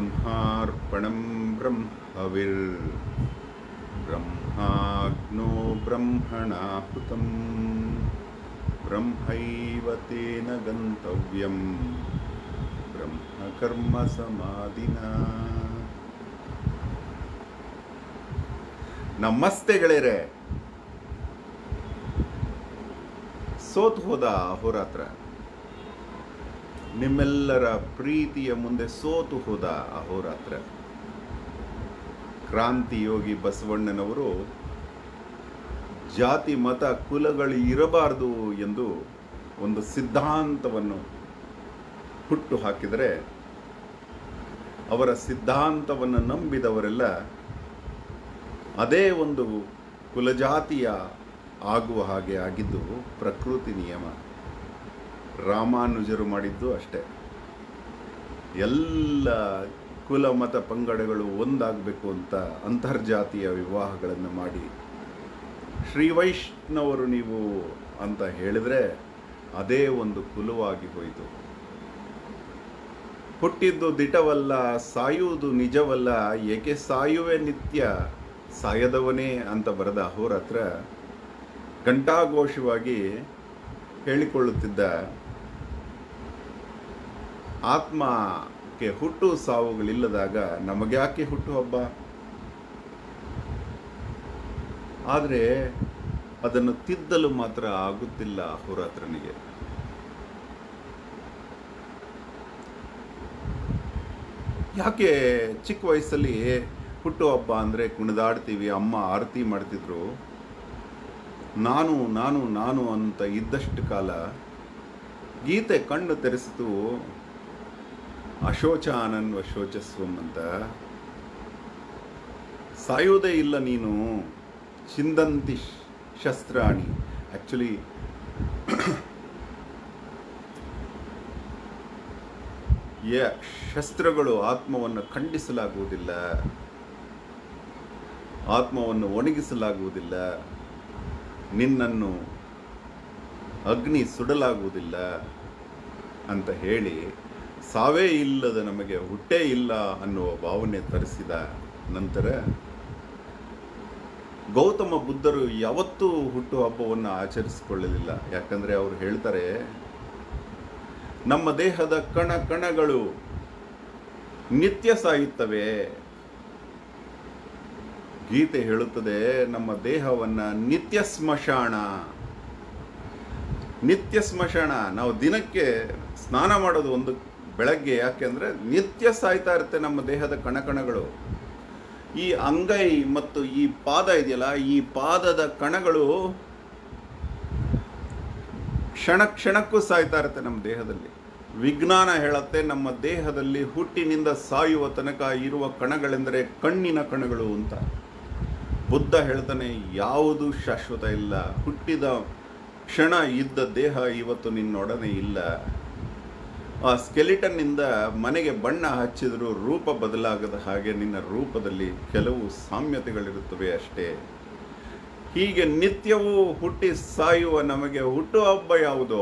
ब्रह्मार्पणं ब्रह्मविर् ब्रह्माग्नो ब्रह्मणाहुतं ब्रह्मैव तेन गन्तव्यं ಬ್ರಹ್ಮಕರ್ಮಸಮಾಧಿನ ನಮಸ್ತೆ ಗೆಳೆಯರೆ ಸೋತು ಹೋದ ಅಹೋರಾತ್ರ ನಿಮ್ಮೆಲ್ಲರ ಪ್ರೀತಿಯ ಮುಂದೆ ಸೋತು ಹೋದ ಅಹೋರಾತ್ರ ಕ್ರಾಂತಿಯೋಗಿ ಬಸವಣ್ಣನವರು ಜಾತಿ ಮತ ಕುಲಗಳು ಇರಬಾರದು ಎಂದು ಒಂದು ಸಿದ್ಧಾಂತವನ್ನು ಹುಟ್ಟು ಹಾಕಿದರೆ ಅವರ ಸಿದ್ಧಾಂತವನ್ನು ನಂಬಿದವರೆಲ್ಲ ಅದೇ ಒಂದು ಕುಲಜಾತಿಯ ಆಗುವ ಹಾಗೆ ಆಗಿದ್ದು ಪ್ರಕೃತಿ ನಿಯಮ ರಾಮಾನುಜರು ಮಾಡಿದ್ದು ಅಷ್ಟೇ ಎಲ್ಲ ಕುಲ ಮತ ಪಂಗಡಗಳು ಒಂದಾಗಬೇಕು ಅಂತ ಅಂತರ್ಜಾತೀಯ ವಿವಾಹಗಳನ್ನು ಮಾಡಿ ಶ್ರೀ ವೈಷ್ಣವರು ನೀವು ಅಂತ ಹೇಳಿದರೆ ಅದೇ ಒಂದು ಕುಲವಾಗಿ ಹೋಯಿತು ಹುಟ್ಟಿದ್ದು ದಿಟವಲ್ಲ ಸಾಯುವುದು ನಿಜವಲ್ಲ ಏಕೆ ಸಾಯುವೆ ನಿತ್ಯ ಸಾಯದವನೇ ಅಂತ ಬರೆದ ಅಹೋರಾತ್ರ ಘಂಟಾಘೋಷವಾಗಿ ಹೇಳಿಕೊಳ್ಳುತ್ತಿದ್ದ ಆತ್ಮಕ್ಕೆ ಹುಟ್ಟು ಸಾವುಗಳಿಲ್ಲದಾಗ ನಮಗ್ಯಾಕೆ ಹುಟ್ಟು ಹಬ್ಬ ಆದರೆ ಅದನ್ನು ತಿದ್ದಲು ಮಾತ್ರ ಆಗುತ್ತಿಲ್ಲ ಅಹೋರಾತ್ರನಿಗೆ ಯಾಕೆ ಚಿಕ್ಕ ವಯಸ್ಸಲ್ಲಿ ಹುಟ್ಟುಹಬ್ಬ ಅಂದರೆ ಕುಣಿದಾಡ್ತೀವಿ ಅಮ್ಮ ಆರತಿ ಮಾಡ್ತಿದ್ರು ನಾನು ನಾನು ನಾನು ಅಂತ ಇದ್ದಷ್ಟು ಕಾಲ ಗೀತೆ ಕಣ್ಣು ತೆರೆಸಿತು ಅಶೋಚಾನನ್ವ ಶೋಚಸ್ವಂ ಅಂತ ಸಾಯೋದೇ ಇಲ್ಲ ನೀನು ಚಿಂದಂತಿ ಶಸ್ತ್ರಾಣಿ ಆ್ಯಕ್ಚುಲಿ ಯ ಶಸ್ತ್ರಗಳು ಆತ್ಮವನ್ನು ಖಂಡಿಸಲಾಗುವುದಿಲ್ಲ ಆತ್ಮವನ್ನು ಒಣಗಿಸಲಾಗುವುದಿಲ್ಲ ನಿನ್ನನ್ನು ಅಗ್ನಿ ಸುಡಲಾಗುವುದಿಲ್ಲ ಅಂತ ಹೇಳಿ ಸಾವೇ ಇಲ್ಲದ ನಮಗೆ ಹುಟ್ಟೇ ಇಲ್ಲ ಅನ್ನುವ ಭಾವನೆ ತರಿಸಿದ ನಂತರ ಗೌತಮ ಬುದ್ಧರು ಯಾವತ್ತೂ ಹುಟ್ಟು ಹಬ್ಬವನ್ನು ಆಚರಿಸಿಕೊಳ್ಳಲಿಲ್ಲ ಯಾಕಂದರೆ ಅವರು ಹೇಳ್ತಾರೆ ನಮ್ಮ ದೇಹದ ಕಣ ಕಣಗಳು ನಿತ್ಯ ಸಾಯುತ್ತವೆ ಗೀತೆ ಹೇಳುತ್ತದೆ ನಮ್ಮ ದೇಹವನ್ನ ನಿತ್ಯ ಸ್ಮಶಾನ ನಿತ್ಯ ಸ್ಮಶಾನ ನಾವು ದಿನಕ್ಕೆ ಸ್ನಾನ ಮಾಡೋದು ಒಂದು ಬೆಳಗ್ಗೆ ಯಾಕೆಂದ್ರೆ ನಿತ್ಯ ಸಾಯ್ತಾ ಇರುತ್ತೆ ನಮ್ಮ ದೇಹದ ಕಣಕಣಗಳು ಈ ಅಂಗೈ ಮತ್ತು ಈ ಪಾದ ಇದೆಯಲ್ಲ ಈ ಪಾದದ ಕಣಗಳು ಕ್ಷಣ ಕ್ಷಣಕ್ಕೂ ಸಾಯ್ತಾ ಇರುತ್ತೆ ನಮ್ಮ ದೇಹದಲ್ಲಿ ವಿಜ್ಞಾನ ಹೇಳುತ್ತೆ ನಮ್ಮ ದೇಹದಲ್ಲಿ ಹುಟ್ಟಿನಿಂದ ಸಾಯುವ ತನಕ ಇರುವ ಕಣಗಳೆಂದರೆ ಕಣ್ಣಿನ ಕಣಗಳು ಅಂತ ಬುದ್ಧ ಹೇಳ್ತಾನೆ ಯಾವುದು ಶಾಶ್ವತ ಇಲ್ಲ ಹುಟ್ಟಿದ ಕ್ಷಣ ಇದ್ದ ದೇಹ ಇವತ್ತು ನಿನ್ನೊಡನೆ ಇಲ್ಲ ಆ ಸ್ಕೆಲಿಟನ್ನಿಂದ ಮನೆಗೆ ಬಣ್ಣ ಹಚ್ಚಿದರೂ ರೂಪ ಬದಲಾಗದ ಹಾಗೆ ನಿನ್ನ ರೂಪದಲ್ಲಿ ಕೆಲವು ಸಾಮ್ಯತೆಗಳಿರುತ್ತವೆ ಅಷ್ಟೇ ಹೀಗೆ ನಿತ್ಯವೂ ಹುಟ್ಟಿ ಸಾಯುವ ನಮಗೆ ಹುಟ್ಟುಹಬ್ಬ ಯಾವುದೋ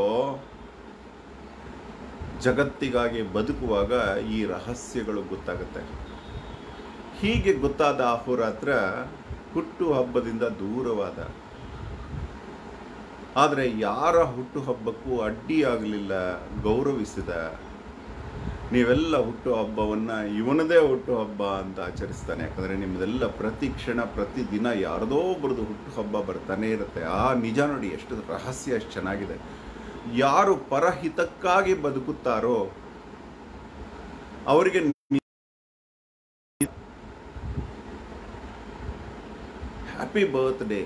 ಜಗತ್ತಿಗಾಗಿ ಬದುಕುವಾಗ ಈ ರಹಸ್ಯಗಳು ಗೊತ್ತಾಗುತ್ತೆ ಹೀಗೆ ಗೊತ್ತಾದ ಅಹೋರಾತ್ರ ಹುಟ್ಟು ಹಬ್ಬದಿಂದ ದೂರವಾದ ಆದರೆ ಯಾರ ಹುಟ್ಟುಹಬ್ಬಕ್ಕೂ ಅಡ್ಡಿಯಾಗಲಿಲ್ಲ ಗೌರವಿಸಿದ ನೀವೆಲ್ಲ ಹುಟ್ಟು ಹಬ್ಬವನ್ನು ಇವನದೇ ಹುಟ್ಟು ಹಬ್ಬ ಅಂತ ಆಚರಿಸ್ತಾನೆ ಯಾಕಂದರೆ ನಿಮ್ಮದೆಲ್ಲ ಪ್ರತಿ ಕ್ಷಣ ಪ್ರತಿ ದಿನ ಯಾರದೋ ಒಬ್ಬರದು ಹುಟ್ಟು ಹಬ್ಬ ಬರ್ತಾನೆ ಇರುತ್ತೆ ಆ ನಿಜ ನೋಡಿ ಎಷ್ಟು ರಹಸ್ಯ ಎಷ್ಟು ಚೆನ್ನಾಗಿದೆ ಯಾರು ಪರಹಿತಕ್ಕಾಗಿ ಬದುಕುತ್ತಾರೋ ಅವರಿಗೆ ಹ್ಯಾಪಿ ಬರ್ತ್ಡೇ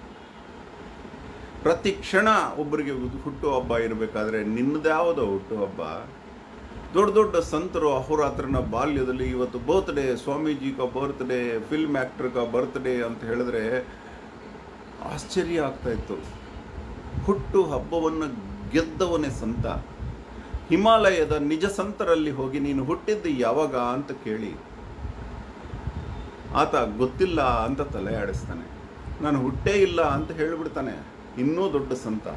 ಪ್ರತಿ ಕ್ಷಣ ಒಬ್ಬರಿಗೆ ಹುಟ್ಟು ಹಬ್ಬ ಇರಬೇಕಾದ್ರೆ ನಿನ್ನದ್ಯಾವುದೋ ಹುಟ್ಟು ಹಬ್ಬ ದೊಡ್ಡ ದೊಡ್ಡ ಸಂತರು ಅಹೋರಾತ್ರನ ಬಾಲ್ಯದಲ್ಲಿ ಇವತ್ತು ಬರ್ತ್ಡೇ ಸ್ವಾಮೀಜಿ ಕ ಬರ್ತ್ಡೇ ಫಿಲ್ಮ್ ಆ್ಯಕ್ಟರ್ ಕ ಬರ್ತ್ಡೇ ಅಂತ ಹೇಳಿದ್ರೆ ಆಶ್ಚರ್ಯ ಆಗ್ತಾ ಇತ್ತು ಹುಟ್ಟು ಹಬ್ಬವನ್ನು ಗೆದ್ದವನೇ ಸಂತ ಹಿಮಾಲಯದ ನಿಜ ಸಂತರಲ್ಲಿ ಹೋಗಿ ನೀನು ಹುಟ್ಟಿದ್ದು ಯಾವಾಗ ಅಂತ ಕೇಳಿ ಆತ ಗೊತ್ತಿಲ್ಲ ಅಂತ ತಲೆ ಆಡಿಸ್ತಾನೆ ನಾನು ಹುಟ್ಟೇ ಇಲ್ಲ ಅಂತ ಹೇಳಿಬಿಡ್ತಾನೆ ಇನ್ನೂ ದೊಡ್ಡ ಸಂತ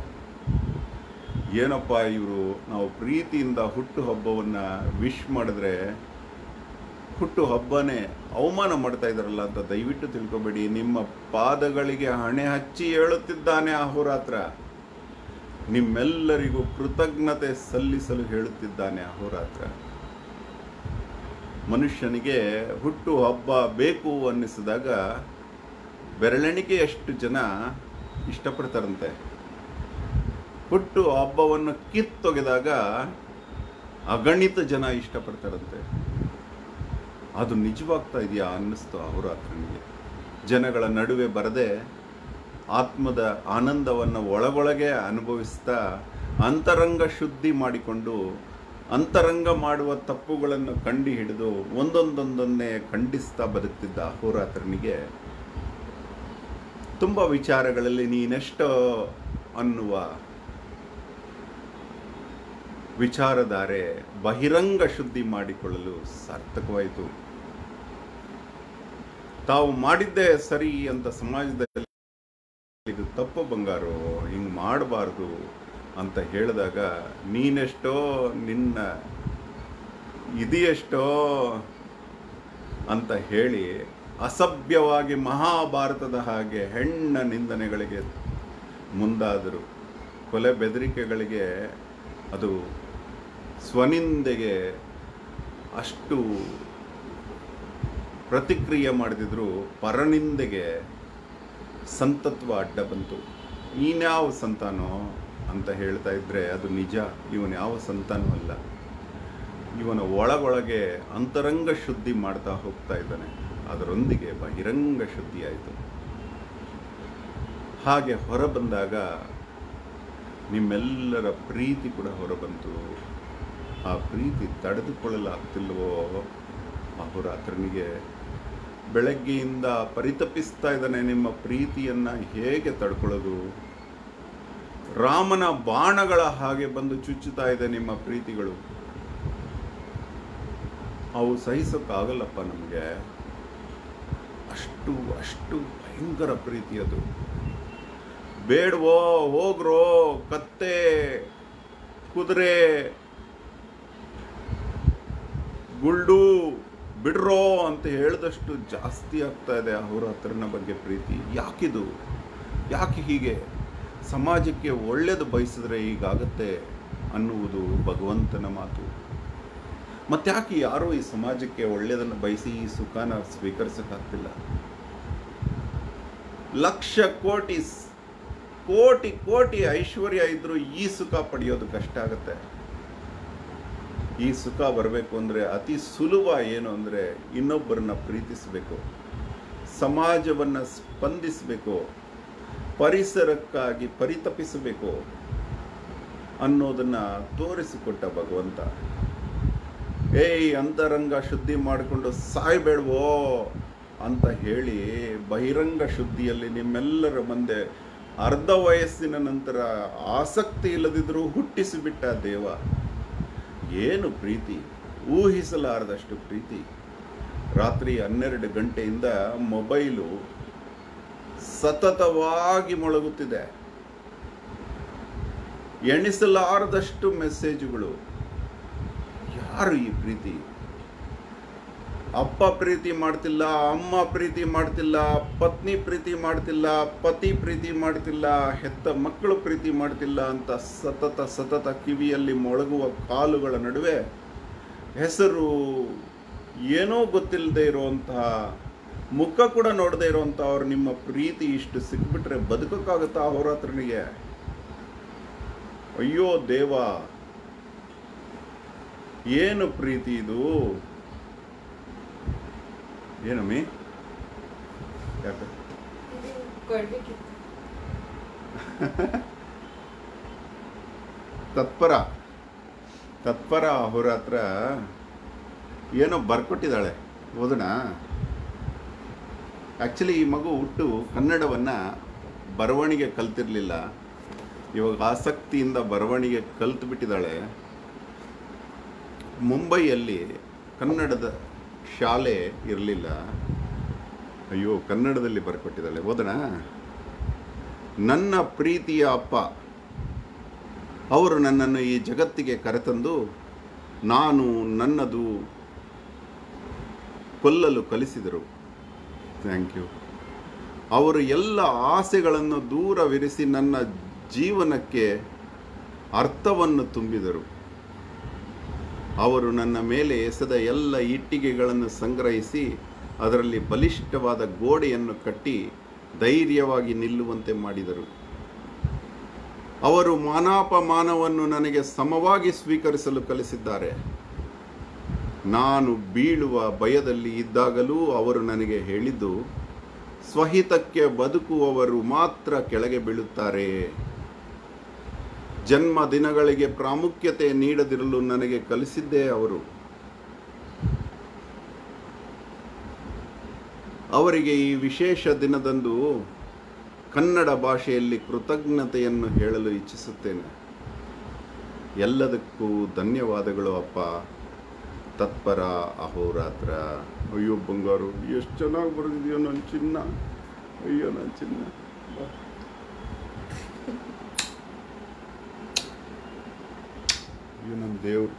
ಏನಪ್ಪ ಇವರು ನಾವು ಪ್ರೀತಿಯಿಂದ ಹುಟ್ಟು ಹಬ್ಬವನ್ನು ವಿಶ್ ಮಾಡಿದ್ರೆ ಹುಟ್ಟು ಹಬ್ಬನೇ ಅವಮಾನ ಮಾಡ್ತಾ ಇದ್ದಾರಲ್ಲ ಅಂತ ದಯವಿಟ್ಟು ತಿಳ್ಕೊಬೇಡಿ ನಿಮ್ಮ ಪಾದಗಳಿಗೆ ಹಣೆ ಹಚ್ಚಿ ಹೇಳುತ್ತಿದ್ದಾನೆ ಅಹೋರಾತ್ರ ನಿಮ್ಮೆಲ್ಲರಿಗೂ ಕೃತಜ್ಞತೆ ಸಲ್ಲಿಸಲು ಹೇಳುತ್ತಿದ್ದಾನೆ ಅಹೋರಾತ್ರ ಮನುಷ್ಯನಿಗೆ ಹುಟ್ಟು ಹಬ್ಬ ಬೇಕು ಅನ್ನಿಸಿದಾಗ ಬೆರಳೆಣಿಕೆಯಷ್ಟು ಜನ ಇಷ್ಟಪಡ್ತಾರಂತೆ ಹುಟ್ಟು ಹಬ್ಬವನ್ನು ಕಿತ್ತೊಗೆದಾಗ ಅಗಣಿತ ಜನ ಇಷ್ಟಪಡ್ತಾರಂತೆ ಅದು ನಿಜವಾಗ್ತಾ ಇದೆಯಾ ಅನ್ನಿಸ್ತು ಅಹೋರಾತ್ರನಿಗೆ ಜನಗಳ ನಡುವೆ ಬರದೆ ಆತ್ಮದ ಆನಂದವನ್ನು ಒಳಗೊಳಗೆ ಅನುಭವಿಸ್ತಾ ಅಂತರಂಗ ಶುದ್ಧಿ ಮಾಡಿಕೊಂಡು ಅಂತರಂಗ ಮಾಡುವ ತಪ್ಪುಗಳನ್ನು ಕಂಡು ಹಿಡಿದು ಒಂದೊಂದೊಂದನ್ನೇ ಖಂಡಿಸ್ತಾ ಬದುಕ್ತಿದ್ದ ಅಹೋರಾತ್ರನಿಗೆ ತುಂಬ ವಿಚಾರಗಳಲ್ಲಿ ನೀನೆಷ್ಟೋ ಅನ್ನುವ ವಿಚಾರಧಾರೆ ಬಹಿರಂಗ ಶುದ್ಧಿ ಮಾಡಿಕೊಳ್ಳಲು ಸಾರ್ಥಕವಾಯಿತು ತಾವು ಮಾಡಿದ್ದೇ ಸರಿ ಅಂತ ಸಮಾಜದಲ್ಲಿ ಇದು ತಪ್ಪು ಬಂಗಾರು ಹಿಂಗೆ ಮಾಡಬಾರ್ದು ಅಂತ ಹೇಳಿದಾಗ ನೀನೆಷ್ಟೋ ನಿನ್ನ ಇದೆಯೆಷ್ಟೋ ಅಂತ ಹೇಳಿ ಅಸಭ್ಯವಾಗಿ ಮಹಾಭಾರತದ ಹಾಗೆ ಹೆಣ್ಣ ನಿಂದನೆಗಳಿಗೆ ಮುಂದಾದರು ಕೊಲೆ ಬೆದರಿಕೆಗಳಿಗೆ ಅದು ಸ್ವನಿಂದೆಗೆ ಅಷ್ಟು ಪ್ರತಿಕ್ರಿಯೆ ಮಾಡಿದಿದ್ರು ಪರನಿಂದೆಗೆ ಸಂತತ್ವ ಅಡ್ಡ ಬಂತು ನೀನ್ಯಾವ ಸಂತಾನೋ ಅಂತ ಹೇಳ್ತಾ ಇದ್ರೆ ಅದು ನಿಜ ಇವನು ಯಾವ ಸಂತಾನೂ ಅಲ್ಲ ಇವನ ಒಳಗೊಳಗೆ ಅಂತರಂಗ ಶುದ್ಧಿ ಮಾಡ್ತಾ ಹೋಗ್ತಾ ಇದ್ದಾನೆ ಅದರೊಂದಿಗೆ ಬಹಿರಂಗ ಶುದ್ಧಿ ಆಯಿತು ಹಾಗೆ ಹೊರಬಂದಾಗ ನಿಮ್ಮೆಲ್ಲರ ಪ್ರೀತಿ ಕೂಡ ಹೊರಬಂತು ಆ ಪ್ರೀತಿ ತಡೆದುಕೊಳ್ಳಲಾಗ್ತಿಲ್ವೋ ಅಹೋರಾತ್ರನಿಗೆ ಬೆಳಗ್ಗೆಯಿಂದ ಪರಿತಪಿಸ್ತಾ ಇದ್ದಾನೆ ನಿಮ್ಮ ಪ್ರೀತಿಯನ್ನ ಹೇಗೆ ತಡ್ಕೊಳ್ಳೋದು ರಾಮನ ಬಾಣಗಳ ಹಾಗೆ ಬಂದು ಚುಚ್ಚುತ್ತಾ ಇದೆ ನಿಮ್ಮ ಪ್ರೀತಿಗಳು ಅವು ಸಹಿಸೋಕ್ಕಾಗಲ್ಲಪ್ಪ ನಮಗೆ ಅಷ್ಟು ಅಷ್ಟು ಭಯಂಕರ ಪ್ರೀತಿ ಅದು ಬೇಡವೋ ಹೋಗ್ರೋ ಕತ್ತೆ ಕುದುರೆ ಗುಳ್ಡು ಬಿಡ್ರೋ ಅಂತ ಹೇಳಿದಷ್ಟು ಜಾಸ್ತಿ ಆಗ್ತಾ ಇದೆ ಅವರ ಹತ್ರನ ಬಗ್ಗೆ ಪ್ರೀತಿ ಯಾಕಿದು ಯಾಕೆ ಹೀಗೆ ಸಮಾಜಕ್ಕೆ ಒಳ್ಳೇದು ಬಯಸಿದ್ರೆ ಹೀಗಾಗತ್ತೆ ಅನ್ನುವುದು ಭಗವಂತನ ಮಾತು ಮತ್ತ್ಯಾಕೆ ಯಾರೂ ಈ ಸಮಾಜಕ್ಕೆ ಒಳ್ಳೆಯದನ್ನು ಬಯಸಿ ಈ ಸುಖನ ಸ್ವೀಕರಿಸಕ್ಕಾಗ್ತಿಲ್ಲ ಲಕ್ಷ ಕೋಟಿ ಸ್- ಕೋಟಿ ಕೋಟಿ ಐಶ್ವರ್ಯ ಇದ್ರೂ ಈ ಸುಖ ಪಡೆಯೋದು ಕಷ್ಟ ಆಗುತ್ತೆ ಈ ಸುಖ ಬರಬೇಕು ಅಂದರೆ ಅತಿ ಸುಲಭ ಏನು ಅಂದರೆ ಇನ್ನೊಬ್ಬರನ್ನ ಪ್ರೀತಿಸಬೇಕು ಸಮಾಜವನ್ನು ಸ್ಪಂದಿಸಬೇಕು ಪರಿಸರಕ್ಕಾಗಿ ಪರಿತಪಿಸಬೇಕು ಅನ್ನೋದನ್ನ ತೋರಿಸಿಕೊಟ್ಟ ಭಗವಂತ ಏಯ್ ಅಂತರಂಗ ಶುದ್ಧಿ ಮಾಡಿಕೊಂಡು ಸಾಯ್ಬೇಡ್ವೋ ಅಂತ ಹೇಳಿ ಬಹಿರಂಗ ಶುದ್ಧಿಯಲ್ಲಿ ನಿಮ್ಮೆಲ್ಲರ ಮುಂದೆ ಅರ್ಧ ವಯಸ್ಸಿನ ನಂತರ ಆಸಕ್ತಿ ಇಲ್ಲದಿದ್ರೂ ಹುಟ್ಟಿಸಿಬಿಟ್ಟ ದೇವ ಏನು ಪ್ರೀತಿ ಊಹಿಸಲಾರದಷ್ಟು ಪ್ರೀತಿ ರಾತ್ರಿ ಹನ್ನೆರಡು ಗಂಟೆಯಿಂದ ಮೊಬೈಲು ಸತತವಾಗಿ ಮೊಳಗುತ್ತಿದೆ ಎಣಿಸಲಾರದಷ್ಟು ಮೆಸೇಜುಗಳು ಯಾರು ಈ ಪ್ರೀತಿ ಅಪ್ಪ ಪ್ರೀತಿ ಮಾಡ್ತಿಲ್ಲ ಅಮ್ಮ ಪ್ರೀತಿ ಮಾಡ್ತಿಲ್ಲ ಪತ್ನಿ ಪ್ರೀತಿ ಮಾಡ್ತಿಲ್ಲ ಪತಿ ಪ್ರೀತಿ ಮಾಡ್ತಿಲ್ಲ ಹೆತ್ತ ಮಕ್ಕಳು ಪ್ರೀತಿ ಮಾಡ್ತಿಲ್ಲ ಅಂತ ಸತತ ಸತತ ಕಿವಿಯಲ್ಲಿ ಮೊಳಗುವ ಕಾಲುಗಳ ನಡುವೆ ಹೆಸರು ಏನೋ ಗೊತ್ತಿಲ್ಲದೆ ಇರುವಂತಹ ಮುಖ ಕೂಡ ನೋಡದೆ ಇರುವಂಥ ಅವ್ರು ನಿಮ್ಮ ಪ್ರೀತಿ ಇಷ್ಟು ಸಿಕ್ಬಿಟ್ರೆ ಬದುಕಕ್ಕಾಗತ್ತಾ ಹೋರಾತ್ರನಿಗೆ ಅಯ್ಯೋ ದೇವ ಏನು ಪ್ರೀತಿ ಇದು ಏನಮ್ಮಿ ಯಾಕೆ ಇದು ಕೊಡ್ಬೇಕಿತ್ತು ತತ್ಪರ ತತ್ಪರ ಅಹೋರಾತ್ರ ಏನೋ ಬರ್ಕೊಟ್ಟಿದ್ದಾಳೆ ಓದೋಣ ಆ್ಯಕ್ಚುಲಿ ಈ ಮಗು ಹುಟ್ಟು ಕನ್ನಡವನ್ನು ಬರವಣಿಗೆ ಕಲ್ತಿರಲಿಲ್ಲ ಇವಾಗ ಆಸಕ್ತಿಯಿಂದ ಬರವಣಿಗೆ ಕಲ್ತು ಬಿಟ್ಟಿದ್ದಾಳೆ ಮುಂಬೈಯಲ್ಲಿ ಕನ್ನಡದ ಶಾಲೆ ಇರಲಿಲ್ಲ ಅಯ್ಯೋ ಕನ್ನಡದಲ್ಲಿ ಬರ್ಕೊಟ್ಟಿದ್ದಾಳೆ ಓದೋಣ ನನ್ನ ಪ್ರೀತಿಯ ಅಪ್ಪ ಅವರು ನನ್ನನ್ನು ಈ ಜಗತ್ತಿಗೆ ಕರೆತಂದು ನಾನು ನನ್ನದು ಕೊಲ್ಲಲು ಕಲಿಸಿದರು ಥ್ಯಾಂಕ್ ಯು ಅವರು ಎಲ್ಲ ಆಸೆಗಳನ್ನು ದೂರವಿರಿಸಿ ನನ್ನ ಜೀವನಕ್ಕೆ ಅರ್ಥವನ್ನು ತುಂಬಿದರು ಅವರು ನನ್ನ ಮೇಲೆ ಎಸೆದ ಎಲ್ಲ ಇಟ್ಟಿಗೆಗಳನ್ನು ಸಂಗ್ರಹಿಸಿ ಅದರಲ್ಲಿ ಬಲಿಷ್ಠವಾದ ಗೋಡೆಯನ್ನು ಕಟ್ಟಿ ಧೈರ್ಯವಾಗಿ ನಿಲ್ಲುವಂತೆ ಮಾಡಿದರು ಅವರು ಮಾನಾಪಮಾನವನ್ನು ನನಗೆ ಸಮವಾಗಿ ಸ್ವೀಕರಿಸಲು ಕಲಿಸಿದ್ದಾರೆ ನಾನು ಬೀಳುವ ಭಯದಲ್ಲಿ ಇದ್ದಾಗಲೂ ಅವರು ನನಗೆ ಹೇಳಿದ್ದು ಸ್ವಹಿತಕ್ಕೆ ಬದುಕುವವರು ಮಾತ್ರ ಕೆಳಗೆ ಬೀಳುತ್ತಾರೆ ಜನ್ಮ ದಿನಗಳಿಗೆ ಪ್ರಾಮುಖ್ಯತೆ ನೀಡದಿರಲು ನನಗೆ ಕಲಿಸಿದ್ದೇ ಅವರು ಅವರಿಗೆ ಈ ವಿಶೇಷ ದಿನದಂದು ಕನ್ನಡ ಭಾಷೆಯಲ್ಲಿ ಕೃತಜ್ಞತೆಯನ್ನು ಹೇಳಲು ಇಚ್ಛಿಸುತ್ತೇನೆ ಎಲ್ಲದಕ್ಕೂ ಧನ್ಯವಾದಗಳು ಅಪ್ಪ ತತ್ಪರ ಅಹೋರಾತ್ರ ಅಯ್ಯೋ ಬಂಗಾರು ಎಷ್ಟು ಚೆನ್ನಾಗಿ ಬರೆದಿದೆಯೋ ನನ್ನ ಚಿನ್ನ ಅಯ್ಯೋ ನನ್ನ ಚಿನ್ನ ಬಾ. ಅಯ್ಯೋ ನನ್ನ ದೇವ್ರು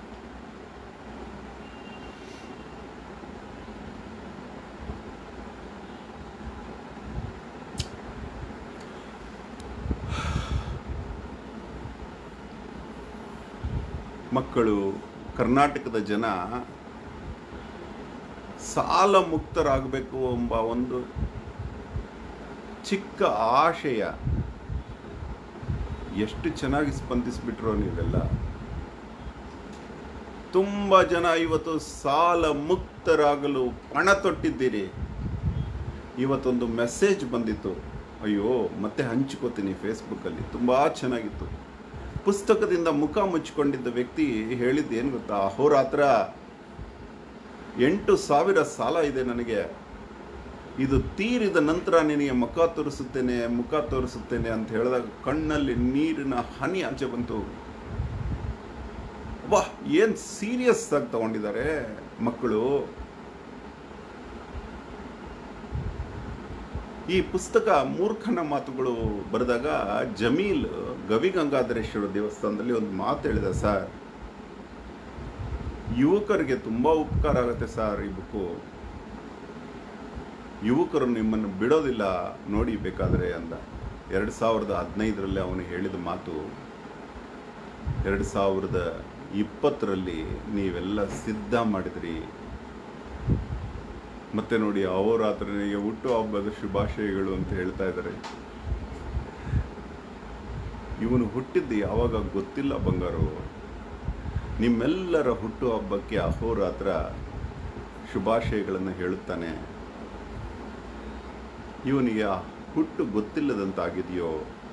ಮಕ್ಕಳು ಕರ್ನಾಟಕದ ಜನ ಸಾಲ ಮುಕ್ತರಾಗಬೇಕು ಎಂಬ ಒಂದು ಚಿಕ್ಕ ಆಶಯ ಎಷ್ಟು ಚೆನ್ನಾಗಿ ಸ್ಪಂದಿಸ್ಬಿಟ್ರೋ ನೀವೆಲ್ಲ ತುಂಬ ಜನ ಇವತ್ತು ಸಾಲ ಮುಕ್ತರಾಗಲು ಪಣ ತೊಟ್ಟಿದ್ದೀರಿ ಇವತ್ತೊಂದು ಮೆಸೇಜ್ ಬಂದಿತ್ತು ಅಯ್ಯೋ ಮತ್ತೆ ಹಂಚ್ಕೋತೀನಿ ಫೇಸ್ಬುಕ್ಕಲ್ಲಿ ತುಂಬ ಚೆನ್ನಾಗಿತ್ತು ಪುಸ್ತಕದಿಂದ ಮುಖ ಮುಚ್ಚಿಕೊಂಡಿದ್ದ ವ್ಯಕ್ತಿ ಹೇಳಿದ್ದು ಏನು ಗೊತ್ತಾ ಅಹೋರಾತ್ರ ಎಂಟು ಸಾವಿರ ಸಾಲ ಇದೆ ನನಗೆ ಇದು ತೀರಿದ ನಂತರ ನಿನಗೆ ಮುಖ ತೋರಿಸುತ್ತೇನೆ ಮುಖ ತೋರಿಸುತ್ತೇನೆ ಅಂತ ಹೇಳಿದಾಗ ಕಣ್ಣಲ್ಲಿ ನೀರಿನ ಹನಿ ಆಚೆ ಬಂತು ವಾ ಏನು ಸೀರಿಯಸ್ ಆಗಿ ತಗೊಂಡಿದ್ದಾರೆ ಮಕ್ಕಳು ಈ ಪುಸ್ತಕ ಮೂರ್ಖನ ಮಾತುಗಳು ಬರೆದಾಗ ಜಮೀಲ್ ಗವಿಗಂಗಾಧರೇಶ್ವರ ದೇವಸ್ಥಾನದಲ್ಲಿ ಒಂದು ಮಾತು ಹೇಳಿದ ಸರ್ ಯುವಕರಿಗೆ ತುಂಬ ಉಪಕಾರ ಆಗುತ್ತೆ ಸರ್ ಈ ಬುಕ್ಕು ಯುವಕರು ನಿಮ್ಮನ್ನು ಬಿಡೋದಿಲ್ಲ ನೋಡಿ ಬೇಕಾದರೆ ಅಂದ ಎರಡು ಸಾವಿರದ ಹದಿನೈದರಲ್ಲಿ ಅವನು ಹೇಳಿದ ಮಾತು ಎರಡು ಸಾವಿರದ ಇಪ್ಪತ್ತರಲ್ಲಿ ನೀವೆಲ್ಲ ಸಿದ್ಧ ಮಾಡಿದ್ರಿ ಮತ್ತೆ ನೋಡಿ ಅಹೋರಾತ್ರನಿಗೆ ಹುಟ್ಟು ಹಬ್ಬದ ಶುಭಾಶಯಗಳು ಅಂತ ಹೇಳ್ತಾ ಇದ್ದಾರೆ ಇವನು ಹುಟ್ಟಿದ್ದು ಯಾವಾಗ ಗೊತ್ತಿಲ್ಲ ಬಂಗಾರು ನಿಮ್ಮೆಲ್ಲರ ಹುಟ್ಟು ಹಬ್ಬಕ್ಕೆ ಅಹೋರಾತ್ರ ಶುಭಾಶಯಗಳನ್ನು ಹೇಳುತ್ತಾನೆ ಇವನಿಗೆ ಆ ಹುಟ್ಟು ಗೊತ್ತಿಲ್ಲದಂತಾಗಿದೆಯೋ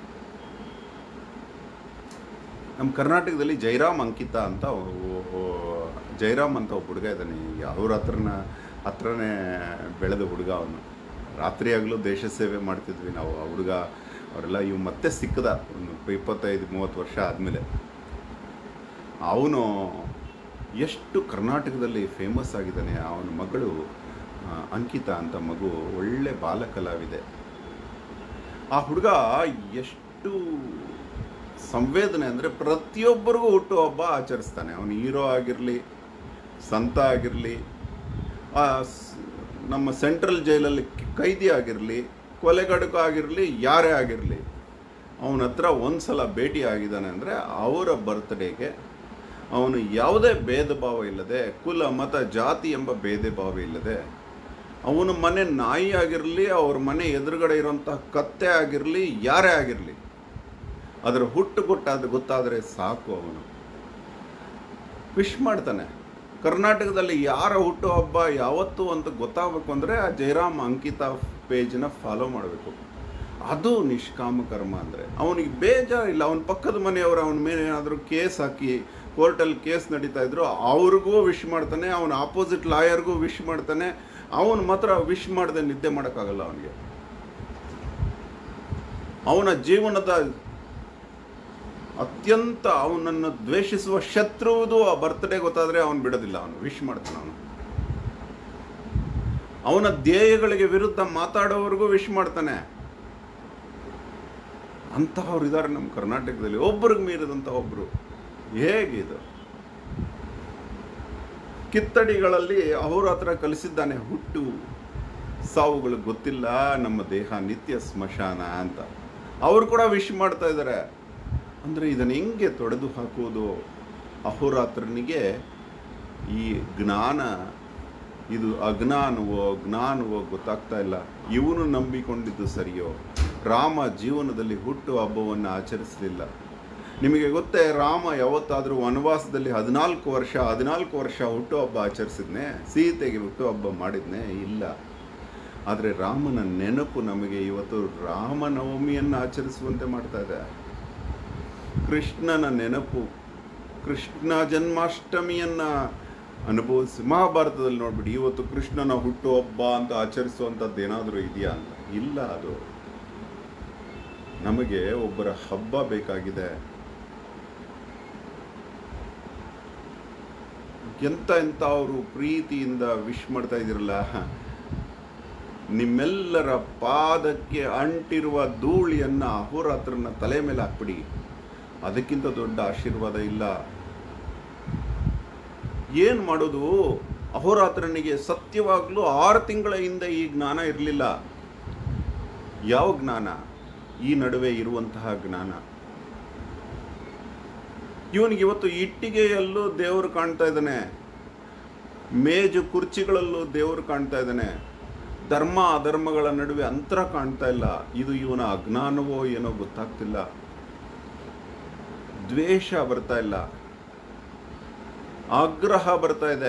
ನಮ್ಮ ಕರ್ನಾಟಕದಲ್ಲಿ ಜೈರಾಮ್ ಅಂಕಿತ ಅಂತ ಒ- ಒ- ಜೈರಾಮ್ ಅಂತ ಒಬ್ಬ ಹುಡುಗ ಇದ್ದಾನೆ ಅವ್ರ ಹತ್ರನ ಹತ್ರನೇ ಬೆಳೆದ ಹುಡುಗ ಅವನು ರಾತ್ರಿ ಆಗಲೂ ದೇಶ ಸೇವೆ ಮಾಡ್ತಿದ್ವಿ ನಾವು ಆ ಹುಡುಗ ಅವರೆಲ್ಲ ಇವ್ ಮತ್ತೆ ಸಿಕ್ಕದ ಒಂದು ಇಪ್ಪತ್ತೈದು ಮೂವತ್ತು ವರ್ಷ ಆದಮೇಲೆ ಅವನು ಎಷ್ಟು ಕರ್ನಾಟಕದಲ್ಲಿ ಫೇಮಸ್ ಆಗಿದ್ದಾನೆ ಅವನ ಮಗಳು ಆ, ಅಂಕಿತಾ ಅಂತ ಮಗು ಒಳ್ಳೆ ಬಾಲ ಕಲಾವಿದೆ ಆ ಹುಡುಗ ಎಷ್ಟು ಸಂವೇದನೆ ಅಂದರೆ ಪ್ರತಿಯೊಬ್ಬರಿಗೂ ಹುಟ್ಟುಹಬ್ಬ ಆಚರಿಸ್ತಾನೆ ಅವನು ಹೀರೋ ಆಗಿರಲಿ ಸಂತ ಆಗಿರಲಿ ನಮ್ಮ ಸೆಂಟ್ರಲ್ ಜೈಲಲ್ಲಿ ಕೈದಿ ಆಗಿರಲಿ ಕೊಲೆಗಡುಕು ಆಗಿರಲಿ ಯಾರೇ ಆಗಿರಲಿ ಅವನ ಹತ್ರ ಒಂದು ಸಲ ಭೇಟಿ ಆಗಿದ್ದಾನೆ ಅಂದರೆ ಅವರ ಬರ್ತ್ಡೇಗೆ ಅವನು ಯಾವುದೇ ಭೇದ ಭಾವ ಇಲ್ಲದೆ ಕುಲ ಮತ ಜಾತಿ ಎಂಬ ಭೇದ ಭಾವ ಇಲ್ಲದೆ ಅವನ ಮನೆ ನಾಯಿ ಆಗಿರಲಿ ಅವ್ರ ಮನೆ ಎದುರುಗಡೆ ಇರೋಂಥ ಕತ್ತೆ ಆಗಿರಲಿ ಯಾರೇ ಆಗಿರಲಿ ಅದರ ಹುಟ್ಟು ಗೊತ್ತಾದ ಗೊತ್ತಾದರೆ ಸಾಕು ಅವನು ವಿಶ್ ಮಾಡ್ತಾನೆ ಕರ್ನಾಟಕದಲ್ಲಿ ಯಾರ ಹುಟ್ಟುಹಬ್ಬ ಯಾವತ್ತು ಅಂತ ಗೊತ್ತಾಗಬೇಕು ಅಂದರೆ ಆ ಜಯರಾಮ್ ಅಂಕಿತಾ ಪೇಜ್ನ ಫಾಲೋ ಮಾಡಬೇಕು ಅದು ನಿಷ್ಕಾಮ ಕರ್ಮ ಅಂದರೆ ಅವನಿಗೆ ಬೇಜಾರಿಲ್ಲ ಅವನ ಪಕ್ಕದ ಮನೆಯವರು ಅವನ ಮೇಲೆ ಏನಾದರೂ ಕೇಸ್ ಹಾಕಿ ಕೋರ್ಟಲ್ಲಿ ಕೇಸ್ ನಡೀತಾ ಇದ್ರು ಅವ್ರಿಗೂ ವಿಶ್ ಮಾಡ್ತಾನೆ ಅವನ ಆಪೋಸಿಟ್ ಲಾಯರ್ಗೂ ವಿಶ್ ಮಾಡ್ತಾನೆ ಅವನು ಮಾತ್ರ ವಿಶ್ ಮಾಡದೆ ನಿದ್ದೆ ಮಾಡೋಕ್ಕಾಗಲ್ಲ ಅವನಿಗೆ ಅವನ ಜೀವನದ ಅತ್ಯಂತ ಅವನನ್ನು ದ್ವೇಷಿಸುವ ಶತ್ರುವುದು ಆ ಬರ್ತ್ಡೇ ಗೊತ್ತಾದರೆ ಅವನು ಬಿಡೋದಿಲ್ಲ ಅವನು ವಿಶ್ ಮಾಡ್ತಾನೆ ಅವನು ಅವನ ಧ್ಯೇಯಗಳಿಗೆ ವಿರುದ್ಧ ಮಾತಾಡೋವರೆಗೂ ವಿಶ್ ಮಾಡ್ತಾನೆ ಅಂತಹವ್ರು ಇದ್ದಾರೆ ನಮ್ಮ ಕರ್ನಾಟಕದಲ್ಲಿ ಒಬ್ಬರಿಗೆ ಮೀರಿದಂಥ ಒಬ್ಬರು ಹೇಗಿದು ಕಿತ್ತಡಿಗಳಲ್ಲಿ ಅವರ ಹತ್ರ ಕಲಿಸಿದ್ದಾನೆ ಹುಟ್ಟು ಸಾವುಗಳು ಗೊತ್ತಿಲ್ಲ ನಮ್ಮ ದೇಹ ನಿತ್ಯ ಸ್ಮಶಾನ ಅಂತ ಅವರು ಕೂಡ ವಿಶ್ ಮಾಡ್ತಾ ಇದ್ದಾರೆ ಅಂದರೆ ಇದನ್ನು ಹೆಂಗೆ ತೊಡೆದು ಹಾಕುವುದು ಅಹೋರಾತ್ರನಿಗೆ ಈ ಜ್ಞಾನ ಇದು ಅಜ್ಞಾನವೋ ಜ್ಞಾನವೋ ಗೊತ್ತಾಗ್ತಾ ಇಲ್ಲ ಇವನು ನಂಬಿಕೊಂಡಿದ್ದು ಸರಿಯೋ ರಾಮ ಜೀವನದಲ್ಲಿ ಹುಟ್ಟು ಹಬ್ಬವನ್ನು ಆಚರಿಸಲಿಲ್ಲ ನಿಮಗೆ ಗೊತ್ತೇ ರಾಮ ಯಾವತ್ತಾದರೂ ವನವಾಸದಲ್ಲಿ ಹದಿನಾಲ್ಕು ವರ್ಷ ಹದಿನಾಲ್ಕು ವರ್ಷ ಹುಟ್ಟುಹಬ್ಬ ಆಚರಿಸಿದ್ನೆ ಸೀತೆಗೆ ಹುಟ್ಟುಹಬ್ಬ ಮಾಡಿದ್ನೆ ಇಲ್ಲ ಆದರೆ ರಾಮನ ನೆನಪು ನಮಗೆ ಇವತ್ತು ರಾಮನವಮಿಯನ್ನು ಆಚರಿಸುವಂತೆ ಮಾಡ್ತಾ ಇದೆ ಕೃಷ್ಣನ ನೆನಪು ಕೃಷ್ಣ ಜನ್ಮಾಷ್ಟಮಿಯನ್ನ ಅನುಭವಿಸಿ ಮಹಾಭಾರತದಲ್ಲಿ ನೋಡ್ಬಿಡಿ ಇವತ್ತು ಕೃಷ್ಣನ ಹುಟ್ಟುಹಬ್ಬ ಅಂತ ಆಚರಿಸುವಂಥದ್ದು ಏನಾದರೂ ಇದೆಯಾ ಅಂತ ಇಲ್ಲ ಅದು ನಮಗೆ ಒಬ್ಬರ ಹಬ್ಬ ಬೇಕಾಗಿದೆ ಎಂತ ಎಂತ ಅವರು ಪ್ರೀತಿಯಿಂದ ವಿಶ್ ಮಾಡ್ತಾ ಇದಿರಲ್ಲ ನಿಮ್ಮೆಲ್ಲರ ಪಾದಕ್ಕೆ ಅಂಟಿರುವ ಧೂಳಿಯನ್ನ ಅಹೋರಾತ್ರನ ತಲೆ ಮೇಲೆ ಹಾಕ್ಬಿಡಿ ಅದಕ್ಕಿಂತ ದೊಡ್ಡ ಆಶೀರ್ವಾದ ಇಲ್ಲ ಏನು ಮಾಡೋದು ಅಹೋರಾತ್ರನಿಗೆ ಸತ್ಯವಾಗ್ಲೂ ಆರು ತಿಂಗಳ ಹಿಂದೆ ಈ ಜ್ಞಾನ ಇರಲಿಲ್ಲ ಯಾವ ಜ್ಞಾನ ಈ ನಡುವೆ ಇರುವಂತಹ ಜ್ಞಾನ ಇವನಿಗೆ ಇವತ್ತು ಇಟ್ಟಿಗೆಯಲ್ಲೂ ದೇವರು ಕಾಣ್ತಾ ಇದ್ದಾನೆ ಮೇಜು ಕುರ್ಚಿಗಳಲ್ಲೂ ದೇವರು ಕಾಣ್ತಾ ಇದ್ದಾನೆ ಧರ್ಮ ಅಧರ್ಮಗಳ ನಡುವೆ ಅಂತರ ಕಾಣ್ತಾ ಇಲ್ಲ ಇದು ಇವನ ಅಜ್ಞಾನವೋ ಏನೋ ಗೊತ್ತಾಗ್ತಿಲ್ಲ ದ್ವೇಷ ಬರ್ತಾ ಇಲ್ಲ ಆಗ್ರಹ ಬರ್ತಾ ಇದೆ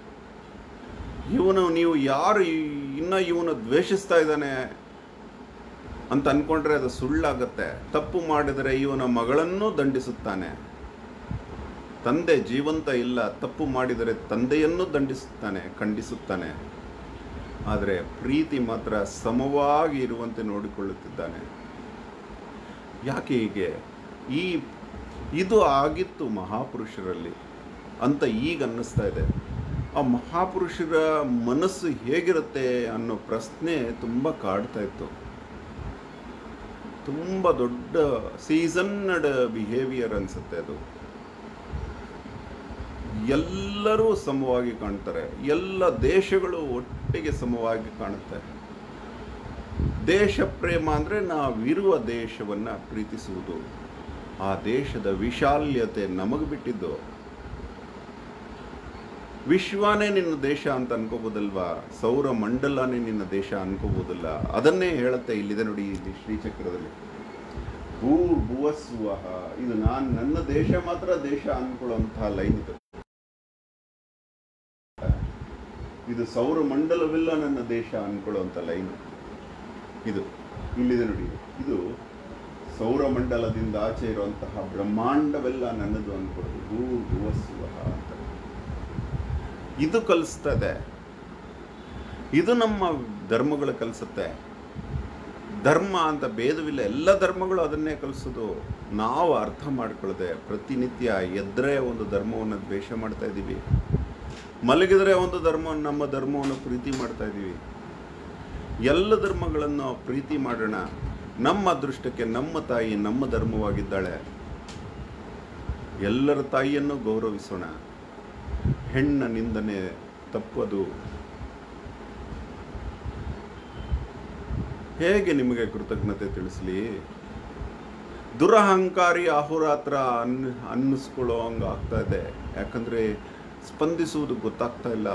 ಇವನು ನೀವು ಯಾರು ಈ- ಇನ್ನ ಇವನು ದ್ವೇಷಿಸ್ತಾ ಇದ್ದಾನೆ ಅಂತ ಅನ್ಕೊಂಡ್ರೆ ಅದು ಸುಳ್ಳಾಗತ್ತೆ ತಪ್ಪು ಮಾಡಿದರೆ ಇವನ ಮಗಳನ್ನು ದಂಡಿಸುತ್ತಾನೆ ತಂದೆ ಜೀವಂತ ಇಲ್ಲ ತಪ್ಪು ಮಾಡಿದರೆ ತಂದೆಯನ್ನು ದಂಡಿಸುತ್ತಾನೆ ಖಂಡಿಸುತ್ತಾನೆ ಆದರೆ ಪ್ರೀತಿ ಮಾತ್ರ ಸಮವಾಗಿ ಇರುವಂತೆ ನೋಡಿಕೊಳ್ಳುತ್ತಿದ್ದಾನೆ ಯಾಕೆ ಹೀಗೆ ಈ ಇದು ಆಗಿತ್ತು ಮಹಾಪುರುಷರಲ್ಲಿ ಅಂತ ಈಗ ಅನ್ನಿಸ್ತಾ ಇದೆ ಆ ಮಹಾಪುರುಷರ ಮನಸ್ಸು ಹೇಗಿರುತ್ತೆ ಅನ್ನೋ ಪ್ರಶ್ನೆ ತುಂಬ ಕಾಡ್ತಾ ಇತ್ತು ತುಂಬ ದೊಡ್ಡ ಸೀಸನ್ನಡ್ ಬಿಹೇವಿಯರ್ ಅನ್ಸುತ್ತೆ ಅದು ಎಲ್ಲರೂ ಸಮವಾಗಿ ಕಾಣ್ತಾರೆ ಎಲ್ಲ ದೇಶಗಳು ಒಟ್ಟಿಗೆ ಸಮವಾಗಿ ಕಾಣುತ್ತೆ ದೇಶ ಪ್ರೇಮ ಅಂದರೆ ನಾವಿರುವ ದೇಶವನ್ನು ಪ್ರೀತಿಸುವುದು ಆ ದೇಶದ ವಿಶಾಲ್ಯತೆ ನಮಗೆ ಬಿಟ್ಟಿದ್ದು ವಿಶ್ವನೇ ನಿನ್ನ ದೇಶ ಅಂತ ಅನ್ಕೋಬೋದಲ್ವಾ ಸೌರ ಮಂಡಲನೇ ನಿನ್ನ ದೇಶ ಅನ್ಕೋಬೋದಲ್ಲ ಅದನ್ನೇ ಹೇಳುತ್ತೆ ಇಲ್ಲಿದೆ ನೋಡಿ ಇಲ್ಲಿ ಶ್ರೀಚಕ್ರದಲ್ಲಿ ಭೂ ಭುವಸ್ವಹ ಇದು ನಾನು ನನ್ನ ದೇಶ ಮಾತ್ರ ದೇಶ ಅನ್ಕೊಳ್ಳುವಂತಹ ಲೈನ್ ಇದು ಇದು ಸೌರ ಮಂಡಲವೆಲ್ಲ ನನ್ನ ದೇಶ ಅನ್ಕೊಳ್ಳುವಂಥ ಲೈನ್ ಇದು ಇಲ್ಲಿದೆ ನೋಡಿ ಇದು ಸೌರಮಂಡಲದಿಂದ ಆಚೆ ಇರುವಂತಹ ಬ್ರಹ್ಮಾಂಡವೆಲ್ಲ ನನ್ನದು ಅನ್ಕೊಳ್ಳೋದು ಭೂ ಭುವಸ್ವಹ ಅಂತ ಇದು ಕಲಿಸ್ತದೆ ಇದು ನಮ್ಮ ಧರ್ಮಗಳು ಕಲಿಸುತ್ತೆ ಧರ್ಮ ಅಂತ ಭೇದವಿಲ್ಲ ಎಲ್ಲ ಧರ್ಮಗಳು ಅದನ್ನೇ ಕಲಿಸೋದು ನಾವು ಅರ್ಥ ಮಾಡ್ಕೊಳ್ಳದೆ ಪ್ರತಿನಿತ್ಯ ಎದ್ರೆ ಒಂದು ಧರ್ಮವನ್ನು ದ್ವೇಷ ಮಾಡ್ತಾ ಇದ್ದೀವಿ ಮಲಗಿದರೆ ಒಂದು ಧರ್ಮವನ್ನು ನಮ್ಮ ಧರ್ಮವನ್ನು ಪ್ರೀತಿ ಮಾಡ್ತಾ ಇದ್ದೀವಿ ಎಲ್ಲ ಧರ್ಮಗಳನ್ನು ಪ್ರೀತಿ ಮಾಡೋಣ ನಮ್ಮ ಅದೃಷ್ಟಕ್ಕೆ ನಮ್ಮ ತಾಯಿ ನಮ್ಮ ಧರ್ಮವಾಗಿದ್ದಾಳೆ ಎಲ್ಲರ ತಾಯಿಯನ್ನು ಗೌರವಿಸೋಣ ಹೆಣ್ಣ ನಿಂದನೆ ತಪ್ಪದು ಹೇಗೆ ನಿಮಗೆ ಕೃತಜ್ಞತೆ ತಿಳಿಸ್ಲಿ ದುರಹಂಕಾರಿ ಅಹೋರಾತ್ರ ಅನ್ ಅನ್ನಿಸ್ಕೊಳ್ಳೋ ಹಂಗೆ ಆಗ್ತಾ ಇದೆ ಯಾಕಂದರೆ ಸ್ಪಂದಿಸುವುದು ಗೊತ್ತಾಗ್ತಾ ಇಲ್ಲ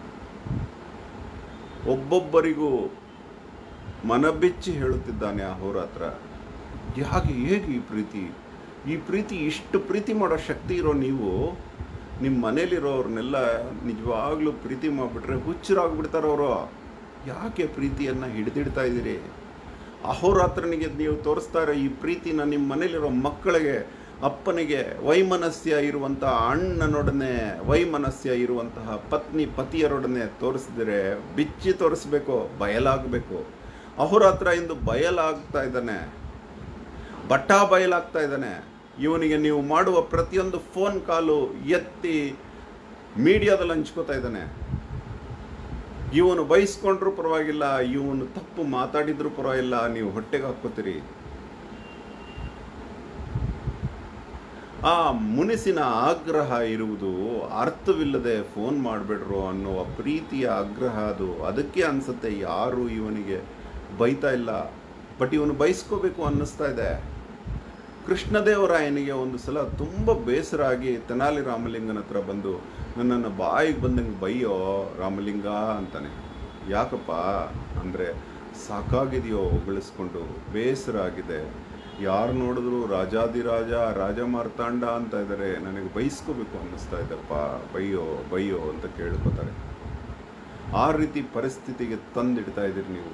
ಒಬ್ಬೊಬ್ಬರಿಗೂ ಮನಬಿಚ್ಚಿ ಹೇಳುತ್ತಿದ್ದಾನೆ ಅಹೋರಾತ್ರ ಯಾಕೆ ಹೇಗೆ ಈ ಪ್ರೀತಿ ಈ ಪ್ರೀತಿ ಇಷ್ಟು ಪ್ರೀತಿ ಮಾಡೋ ಶಕ್ತಿ ಇರೋ ನೀವು ನಿಮ್ಮ ಮನೇಲಿರೋರ್ನೆಲ್ಲ ನಿಜವಾಗ್ಲೂ ಪ್ರೀತಿ ಮಾಡಿಬಿಟ್ರೆ ಹುಚ್ಚರಾಗ್ಬಿಡ್ತಾರೆ ಅವರು ಯಾಕೆ ಪ್ರೀತಿಯನ್ನು ಹಿಡಿದಿಡ್ತಾ ಇದ್ದೀರಿ ಅಹೋರಾತ್ರನಿಗೆ ನೀವು ತೋರಿಸ್ತಾ ಇರೋ ಈ ಪ್ರೀತಿನ ನಿಮ್ಮ ಮನೇಲಿರೋ ಮಕ್ಕಳಿಗೆ ಅಪ್ಪನಿಗೆ ವೈಮನಸ್ಯ ಇರುವಂತಹ ಅಣ್ಣನೊಡನೆ ವೈಮನಸ್ಯ ಇರುವಂತಹ ಪತ್ನಿ ಪತಿಯರೊಡನೆ ತೋರಿಸಿದರೆ ಬಿಚ್ಚಿ ತೋರಿಸ್ಬೇಕು ಬಯಲಾಗಬೇಕು ಅಹೋರಾತ್ರ ಇಂದು ಬಯಲಾಗ್ತಾ ಇದ್ದಾನೆ ಬಟ್ಟಾ ಬಯಲಾಗ್ತಾ ಇದ್ದಾನೆ ಇವನಿಗೆ ನೀವು ಮಾಡುವ ಪ್ರತಿಯೊಂದು ಫೋನ್ ಕಾಲು ಎತ್ತಿ ಮೀಡಿಯಾದಲ್ಲಿ ಹಂಚ್ಕೋತಾ ಇದ್ದಾನೆ ಇವನು ಬಯಸ್ಕೊಂಡ್ರೂ ಪರವಾಗಿಲ್ಲ ಇವನು ತಪ್ಪು ಮಾತಾಡಿದ್ರೂ ಪರವಾಗಿಲ್ಲ ನೀವು ಹೊಟ್ಟೆಗೆ ಹಾಕ್ಕೋತೀರಿ ಆ ಮುನಿಸಿನ ಆಗ್ರಹ ಇರುವುದು ಅರ್ಥವಿಲ್ಲದೆ ಫೋನ್ ಮಾಡಿಬಿಡ್ರು ಅನ್ನುವ ಪ್ರೀತಿಯ ಆಗ್ರಹ ಅದು ಅದಕ್ಕೆ ಅನ್ಸುತ್ತೆ ಯಾರು ಇವನಿಗೆ ಬೈತಾ ಇಲ್ಲ ಬಟ್ ಇವನು ಬಯಸ್ಕೋಬೇಕು ಅನ್ನಿಸ್ತಾ ಇದೆ ಕೃಷ್ಣದೇವರಾಯನಿಗೆ ಒಂದು ಸಲ ತುಂಬ ಬೇಸರ ಆಗಿ ತೆನಾಲಿ ರಾಮಲಿಂಗನ ಹತ್ರ ಬಂದು ನನ್ನನ್ನು ಬಾಯಿಗೆ ಬಂದಂಗೆ ಬೈಯೋ ರಾಮಲಿಂಗ ಅಂತಾನೆ ಯಾಕಪ್ಪ ಅಂದರೆ ಸಾಕಾಗಿದೆಯೋ ಹೊಗಳಿಸ್ಕೊಂಡು ಬೇಸರ ಆಗಿದೆ ಯಾರು ನೋಡಿದ್ರು ರಾಜಾದಿರಾಜ ರಾಜ ಮಾರ್ತಾಂಡ ಅಂತ ಇದ್ದಾರೆ ನನಗೆ ಬೈಸ್ಕೋಬೇಕು ಅನ್ನಿಸ್ತಾ ಇದೆಪ್ಪ ಬೈಯೋ ಬೈಯೋ ಅಂತ ಕೇಳ್ಕೊತಾರೆ ಆ ರೀತಿ ಪರಿಸ್ಥಿತಿಗೆ ತಂದಿಡ್ತಾ ಇದ್ದೀರಿ ನೀವು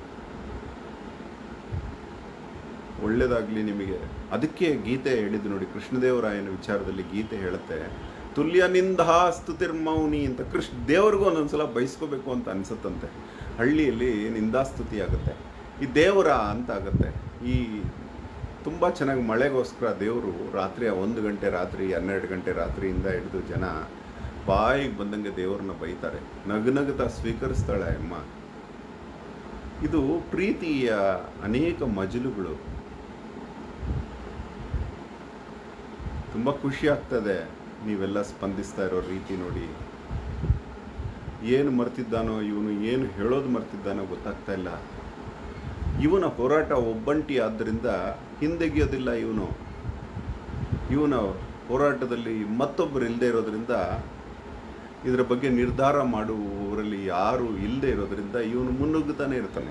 ಒಳ್ಳೇದಾಗ್ಲಿ ನಿಮಗೆ ಅದಕ್ಕೆ ಗೀತೆ ಹೇಳಿದ್ದು ನೋಡಿ ಕೃಷ್ಣದೇವರಾಯನ ವಿಚಾರದಲ್ಲಿ ಗೀತೆ ಹೇಳುತ್ತೆ ತುಲ್ಯನಿಂದ ಸ್ತುತಿರ್ಮೌನಿ ಅಂತ ಕೃಷ್ಣ ದೇವ್ರಿಗೂ ಒಂದೊಂದ್ಸಲ ಬಯಸ್ಕೋಬೇಕು ಅಂತ ಅನ್ಸುತ್ತಂತೆ ಹಳ್ಳಿಯಲ್ಲಿ ನಿಂದಾಸ್ತುತಿ ಆಗುತ್ತೆ ಈ ದೇವರ ಅಂತ ಆಗುತ್ತೆ ಈ ತುಂಬ ಚೆನ್ನಾಗಿ ಮಳೆಗೋಸ್ಕರ ದೇವರು ರಾತ್ರಿ ಒಂದು ಗಂಟೆ ರಾತ್ರಿ ಹನ್ನೆರಡು ಗಂಟೆ ರಾತ್ರಿಯಿಂದ ಹಿಡಿದು ಜನ ಬಾಯಿಗೆ ಬಂದಂಗೆ ದೇವ್ರನ್ನ ಬೈತಾರೆ ನಗನಗುತ್ತಾ ಸ್ವೀಕರಿಸ್ತಾಳೆ ಅಮ್ಮ ಇದು ಪ್ರೀತಿಯ ಅನೇಕ ಮಜಲುಗಳು ತುಂಬ ಖುಷಿ ಆಗ್ತದೆ ನೀವೆಲ್ಲ ಸ್ಪಂದಿಸ್ತಾ ಇರೋ ರೀತಿ ನೋಡಿ ಏನು ಮರ್ತಿದ್ದಾನೋ ಇವನು ಏನು ಹೇಳೋದು ಮರ್ತಿದ್ದಾನೋ ಗೊತ್ತಾಗ್ತಾ ಇಲ್ಲ ಇವನ ಹೋರಾಟ ಒಬ್ಬಂಟಿ ಆದ್ದರಿಂದ ಹಿಂದೆಗೆಯೋದಿಲ್ಲ ಇವನು ಇವನ ಹೋರಾಟದಲ್ಲಿ ಮತ್ತೊಬ್ಬರು ಇಲ್ಲದೆ ಇರೋದ್ರಿಂದ ಇದರ ಬಗ್ಗೆ ನಿರ್ಧಾರ ಮಾಡುವವರಲ್ಲಿ ಯಾರು ಇಲ್ಲದೆ ಇರೋದ್ರಿಂದ ಇವನು ಮುನ್ನುಗ್ಗುತ್ತಾನೆ ಇರ್ತಾನೆ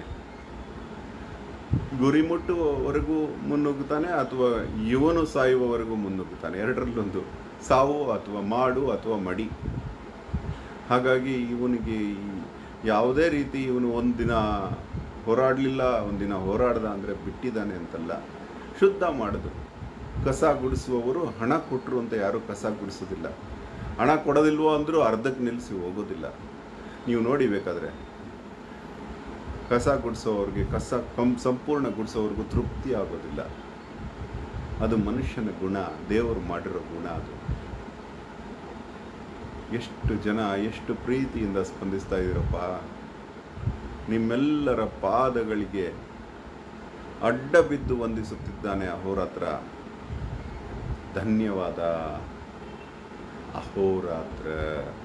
ಗುರಿ ಮುಟ್ಟುವವರೆಗೂ ಮುನ್ನುಗ್ಗುತ್ತಾನೆ ಅಥವಾ ಇವನು ಸಾಯುವವರೆಗೂ ಮುನ್ನುಗ್ಗುತ್ತಾನೆ ಎರಡರಲ್ಲೊಂದು ಸಾವು ಅಥವಾ ಮಾಡು ಅಥವಾ ಮಡಿ ಹಾಗಾಗಿ ಇವನಿಗೆ ಈ ಯಾವುದೇ ರೀತಿ ಇವನು ಒಂದಿನ ಹೋರಾಡಲಿಲ್ಲ ಒಂದಿನ ಹೋರಾಡ್ದ ಅಂದರೆ ಬಿಟ್ಟಿದ್ದಾನೆ ಅಂತಲ್ಲ ಶುದ್ಧ ಮಾಡೋದು ಕಸ ಗುಡಿಸುವವರು ಹಣ ಕೊಟ್ಟರು ಅಂತ ಯಾರೂ ಕಸ ಗುಡಿಸೋದಿಲ್ಲ ಹಣ ಕೊಡೋದಿಲ್ವೋ ಅಂದರೂ ಅರ್ಧಕ್ಕೆ ನಿಲ್ಲಿಸಿ ಹೋಗೋದಿಲ್ಲ ನೀವು ನೋಡಿ ಬೇಕಾದರೆ ಕಸ ಗುಡಿಸೋವ್ರಿಗೆ ಕಸ ಕಂ ಸಂಪೂರ್ಣ ಗುಡಿಸೋವ್ರಿಗೂ ತೃಪ್ತಿ ಆಗೋದಿಲ್ಲ ಅದು ಮನುಷ್ಯನ ಗುಣ ದೇವರು ಮಾಡಿರೋ ಗುಣ ಅದು ಎಷ್ಟು ಜನ ಎಷ್ಟು ಪ್ರೀತಿಯಿಂದ ಸ್ಪಂದಿಸ್ತಾ ಇದ್ದೀರಪ್ಪ ನಿಮ್ಮೆಲ್ಲರ ಪಾದಗಳಿಗೆ ಅಡ್ಡ ಬಿದ್ದು ವಂದಿಸುತ್ತಿದ್ದಾನೆ ಅಹೋರಾತ್ರ ಧನ್ಯವಾದ ಅಹೋರಾತ್ರ